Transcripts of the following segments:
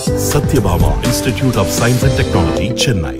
Satyabama Institute of Science and Technology, Chennai.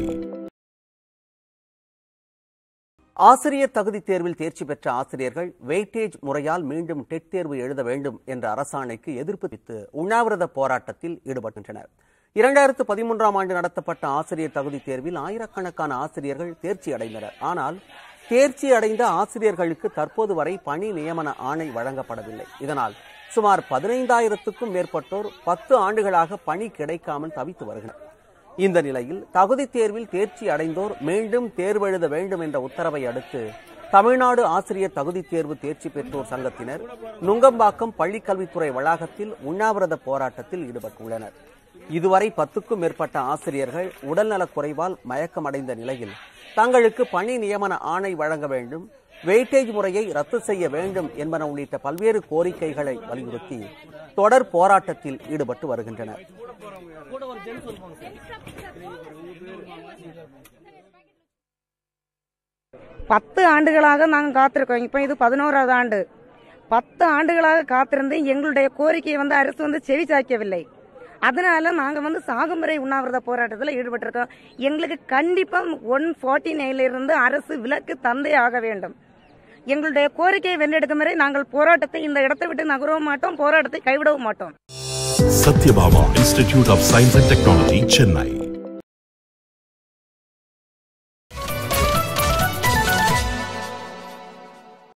ஆசிரியர் தகுதி தேர்வில் தேர்ச்சி பெற்ற ஆசிரியர்கள் வெயிட்டேஜ் முறையால் மீண்டும் டெட் தேர்வு எழுத வேண்டும் என்ற அரசாணைக்கு எதிர்ப்பு தெரிவித்து உண்ணாவிரத போராட்டத்தில் ஈடுபடுகின்றனர் இரண்டாயிரத்து பதிமூன்றாம் ஆண்டு நடத்தப்பட்ட ஆசிரியர் தகுதி தேர்வில் ஆயிரக்கணக்கான ஆசிரியர்கள் தேர்ச்சி அடைந்தனர் ஆனால் தேர்ச்சி அடைந்த ஆசிரியர்களுக்கு தற்போது வரை பணி நியமன ஆணை வழங்கப்படவில்லை இதனால் சுமார் பதினைந்தாயிரத்துக்கும் மேற்பட்டோர் பத்து ஆண்டுகளாக பணி கிடைக்காமல் தவித்து வருகின்றனர் இந்த நிலையில் தகுதி தேர்வில் தேர்ச்சி அடைந்தோர் மீண்டும் தேர்வெழுத வேண்டும் என்ற உத்தரவை அடுத்து தமிழ்நாடு ஆசிரியர் தகுதி தேர்வு தேர்ச்சி பெற்றோர் சங்கத்தினர் நுங்கம்பாக்கம் பள்ளிக்கல்வித்துறை வளாகத்தில் உண்ணாவிரத போராட்டத்தில் ஈடுபட்டுள்ளனர் இதுவரை பத்துக்கும் மேற்பட்ட ஆசிரியர்கள் உடல்நலக் குறைவால் மயக்கமடைந்த நிலையில் தங்களுக்கு பணி நியமன ஆணை வழங்க வேண்டும் வெயிட்டேஜ் முறையை ரத்து செய்ய வேண்டும் என்பன உள்ளிட்ட பல்வேறு கோரிக்கைகளை வலியுறுத்தி தொடர் போராட்டத்தில் ஈடுபட்டு வருகின்றனர் பத்து ஆண்டுகளாக நாங்கள் காத்திருக்கோம் இப்போ இது பதினோராவது ஆண்டு பத்து ஆண்டுகளாக காத்திருந்து எங்களுடைய கோரிக்கையை வந்து அரசு வந்து செவி சாய்க்கவில்லை அதனால நாங்கள் வந்து சாகுமுறை உண்ணாவிரத போராட்டத்தில் ஈடுபட்டிருக்கோம் எங்களுக்கு கண்டிப்பாக ஒன் ஃபார்ட்டி இருந்து அரசு விலக்கு தந்தே ஆக வேண்டும் எங்களுடைய கோரிக்கையை வென்றெடுக்கும் வரை நாங்கள் போராட்டத்தை இந்த இடத்தை விட்டு நகரவும் மாட்டோம் போராட்டத்தை கைவிடவும் மாட்டோம் Satyabama Institute of Science and Technology, Chennai.